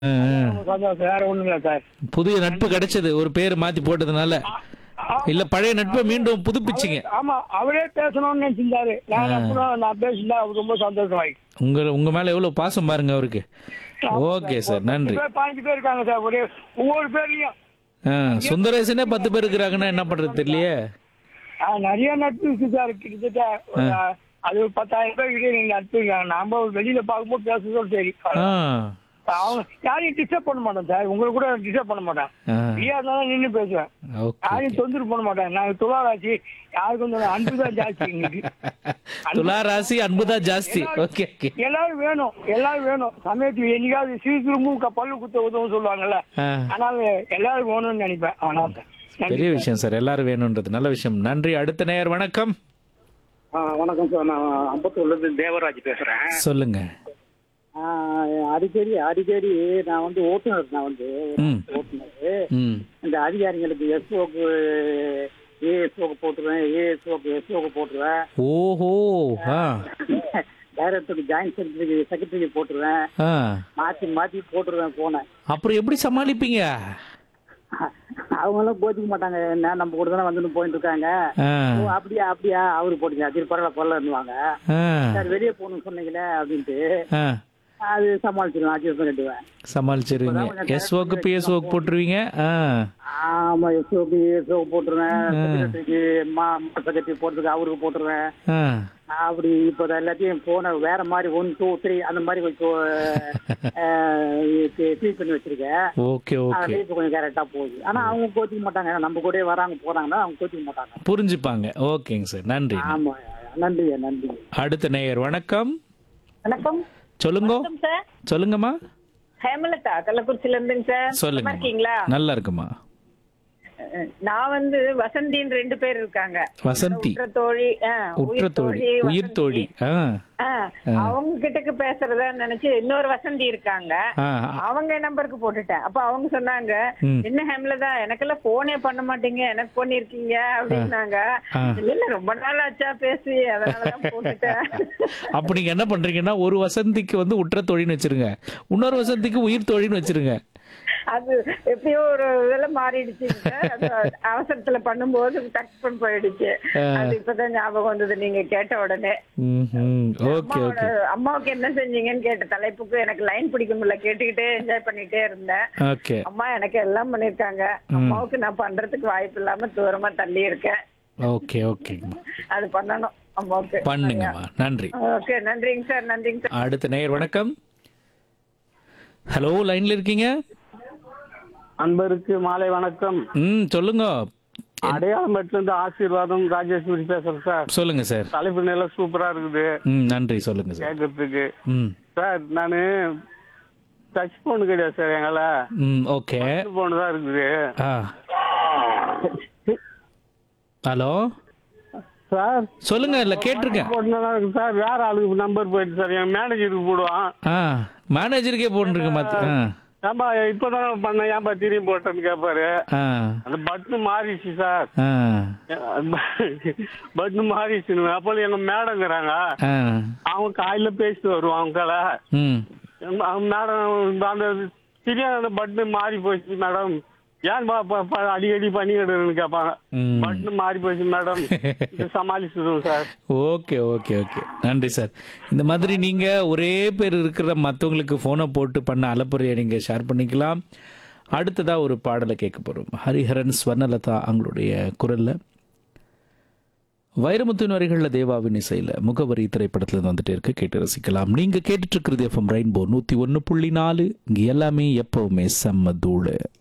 ஆ, ஆ. சந்தோஷம் வேற ஒண்ணும் இல்ல சார் புதிய நட்பு கிடைச்சது ஒரு பேர் மாத்தி போட்டதுனால இல்ல பழைய நட்பை மீண்டும் புதுப்பிச்சிங்க ஆமா அவரே பேசணும்னு நினைச்சிருந்தாரு நான் அப்புறம் நான் பேசினா அவர் ரொம்ப சந்தோஷமாயி உங்க உங்க மேல எவ்வளவு பாசம் பாருங்க அவருக்கு ஓகே சார் நன்றி பேர் பாஞ்சு பேர் இருக்காங்க சார் ஒரே ஒவ்வொரு பேர்லயும் ஆ, சுந்தரேசனே பத்து பேர் இருக்கிறாங்கன்னா என்ன பண்றது தெரியலையே ஆ, நிறைய நட்பு இருக்கு சார் கிட்டத்தட்ட ஒரு, அது ஒரு பத்தாயிரம் பேர் கிட்ட நீங்க நட்பு இருக்காங்க நாம வெளியில பார்க்கும்போது பேசுறதும் சரி ஆ அவங்க யாரையும் டிஸ்டர்ப் பண்ண மாட்டேன் சார் உங்களை கூட டிஸ்டர்ப் பண்ண மாட்டேன் ஆ, ஃப்ரீயா இருந்தாலும் நின்று பேசுவேன் ஓகே யாரையும் தொந்தரவு பண்ண மாட்டேன் நாங்க துளாராசி யாருக்கும் தொந்தரவு- அன்பு தான் ஜாஸ்தி எங்களுக்கு துலா ராசி அன்புதான் ஜாஸ்தி ஓகே ஓகே எல்லாரும் வேணும் எல்லாரும் வேணும் சமயத்துக்கு என்னைக்காவது சீக்கிரமும் க- பல்லு குத்த உதவும் சொல்லுவாங்கல்ல ஆ, ஆனால் எல்லாரும் வேணும்னு நினைப்பேன் ஆனா பெரிய விஷயம் சார் எல்லாரும் வேணும்ன்றது நல்ல விஷயம் நன்றி அடுத்த நேயர் வணக்கம் வணக்கம் சார் நான் அம்பத்தூர்ல இருந்து தேவராஜ் பேசுறேன் சொல்லுங்க அடிக்கடி அடிக்கடி நான் வந்து ஓட்டுநர் நான் வந்து ம் ஓட்டுநர் ம் இந்த அதிகாரிகளுக்கு எஸ்ஓக்கு ஏஎஸ்ஓக்கு போட்டுருவேன் ஏஎஸ்ஓக்கு எஸ்ஓக்கு போட்டுருவேன் ஓஹோ ஆ டைரக்டருக்கு ஜாயின்ட் செக்ரட்டரி செக்ரட்டரி போட்டுருவேன் ஆ மாத்தி மாத்தி போட்டுருவேன் போனேன் அப்புறம் எப்படி சமாளிப்பீங்க அவங்க எல்லாம் கோச்சிக்க மாட்டாங்க என்ன நம்ம கூட தானே வந்து போயிட்டு இருக்காங்க ஆ ஓ, அப்படியா அப்படியா அவரு போட்டுங்க அது பரவாயில்ல பரவாயில்லன்னுவாங்க ஆ சார் வெளியே போகணும்னு சொன்னீங்களே அப்படின்ட்டு ஆ அது சமாளிச்சிருவேன் அட்ஜஸ்ட் பண்ணிடுவேன் சமாளிச்சிருவீங்க எஸ்ஓக்கு பிஎஸ்ஓக்கு போட்டுருவீங்க ஆ ஆமா எஸ்ஓக்கு எஸ்ஓக்கு போட்டுருவேன் செக்ரட்டரிக்கு மா செக்ரட்டரி போடுறதுக்கு அவருக்கு போட்டுருவேன் ஆ அப்படி இப்போ எல்லாத்தையும் போன வேற மாதிரி ஒன் டூ த்ரீ அந்த மாதிரி கொஞ்சம் ட்ரீட் பண்ணி வச்சிருக்கேன் ஓகே ஓகே அதனால இப்போ கொஞ்சம் கரெக்டா போகுது ஆனா அவங்க கோச்சிக்க மாட்டாங்க ஏன்னா நம்ம கூட வராங்க போறாங்கன்னா அவங்க கோச்சிக்க மாட்டாங்க புரிஞ்சுப்பாங்க ஓகேங்க சார் நன்றி ஆமா நன்றி நன்றி அடுத்த நேயர் வணக்கம் வணக்கம் சொல்லுங்க வணக்கம் சார் சொல்லுங்கம்மா ஹேமலதா கள்ளக்குறிச்சில இருந்துங்க சார் நல்லா சொல்லுங்க இருக்கீங்களா நல்லா இருக்குமா அஹ், நான் வந்து வசந்தின்னு ரெண்டு பேர் இருக்காங்க வசந்தி உற்ற தோழி ஆ, உற்ற உயிர் தோழி தோழி உயிர் வசந்தி. தோழி ஆ ஆ, அவங்க கிட்டக்கு பேசுறதா நினைச்சு இன்னொரு வசந்தி இருக்காங்க ஆ அவங்க நம்பருக்கு போட்டுட்டேன் அப்ப அவங்க சொன்னாங்க ம். என்ன ஹேம்லதா எனக்கெல்லாம் போனே பண்ண மாட்டீங்க எனக்கு பண்ணிருக்கீங்க அப்படின்னாங்க ஆ. இல்ல இல்ல ரொம்ப நாள் ஆச்சா பேசி அதனாலதான் போட்டுட்டேன் அப்ப நீங்க என்ன பண்றீங்கன்னா ஒரு வசந்திக்கு வந்து உற்ற தோழின்னு வச்சிருங்க இன்னொரு வசந்திக்கு உயிர் தோழின்னு வச்சிருங்க அது எப்பயோ ஒரு இதெல்லாம் மாறிடுச்சு அது அவசரத்துல பண்ணும்போது டச் போயிடுச்சு அது இப்பதான் ஞாபகம் வந்தது நீங்க கேட்ட உடனே ஓகே அம்மாவோட ஓகே அம்மாவுக்கு என்ன செஞ்சீங்கன்னு கேட்ட தலைப்புக்கு எனக்கு லைன் பிடிக்க முடியல கேட்டுக்கிட்டே என்ஜாய் பண்ணிட்டே இருந்தேன் ஓகே அம்மா எனக்கு எல்லாம் பண்ணிருக்காங்க அம்மாவுக்கு நான் பண்றதுக்கு வாய்ப்பு இல்லாம தூரமா தள்ளி இருக்கேன் ஓகே ஓகேங்கம்மா அது பண்ணணும் அம்மாவுக்கு பண்ணுங்கம்மா நன்றி ஓகே நன்றிங்க சார் நன்றிங்க சார் அடுத்த நேயர் வணக்கம் ஹலோ லைன்ல இருக்கீங்க அன்பருக்கு மாலை வணக்கம் ம் சொல்லுங்க அடையாளமேட்டுல இருந்து ஆசீர்வாதம் ராஜேஸ்வரி பேசுறேன் சார் சொல்லுங்க சார் தலைப்பு நிலை சூப்பரா இருக்குது ம் நன்றி சொல்லுங்க சார் கேட்கறதுக்கு ம் சார் நானு டச் போன் கிடையாது சார் எங்கள ம் ஓகே போன் தான் இருக்குது ஆ ஹலோ சார் சொல்லுங்க இல்ல கேட்டிருக்கேன் போன் தான் இருக்கு சார் வேற ஆளுக்கு நம்பர் போயிட்டு சார் என் மேனேஜருக்கு போடுவான் ஆ மேனேஜருக்கே போட்டுருக்கு மாத்தி ஆ ஏன்பா இப்பதான் பண்ண ஏன்பா திரும்பி போட்டேன்னு கேட்பாரு ஆ அந்த பட்டன் மாறிடுச்சு சார் ஆ பட்டன் மாறிடுச்சு அப்போ எங்க மேடங்கிறாங்க ஆ அவங்க காலையில பேசிட்டு வருவான் அவங்கள ம் மேடம் அந்த சரியான அந்த பட்டன் மாறி போச்சு மேடம் ஏன் பா- பா- பா- அடிக்கடி பண்ணிக்கிடுன்னு கேட்பாங்க ம் பட்டன் மாறி போச்சு மேடம் இது சமாளிச்சிடுவோம் சார் ஓகே ஓகே ஓகே நன்றி சார் இந்த மாதிரி நீங்க ஒரே பேர் இருக்கிற மற்றவங்களுக்கு ஃபோனை போட்டு பண்ண அலப்புறையை நீங்க ஷேர் பண்ணிக்கலாம் அடுத்ததா ஒரு பாடலை கேட்க போறோம் ஹரிஹரன் ஸ்வர்ணலதா அவங்களுடைய குரல்ல வைரமுத்தின் வரிகளில் தேவாவின் இசையில் முகவரி திரைப்படத்துல இருந்து வந்துட்டே இருக்கு கேட்டு ரசிக்கலாம் நீங்க கேட்டுட்டு இருக்கிறது எஃப்எம் ரெயின்போ நூத்தி ஒன்று புள்ளி நாலு இங்க எல்லாமே எப்பவுமே செம்ம தூளு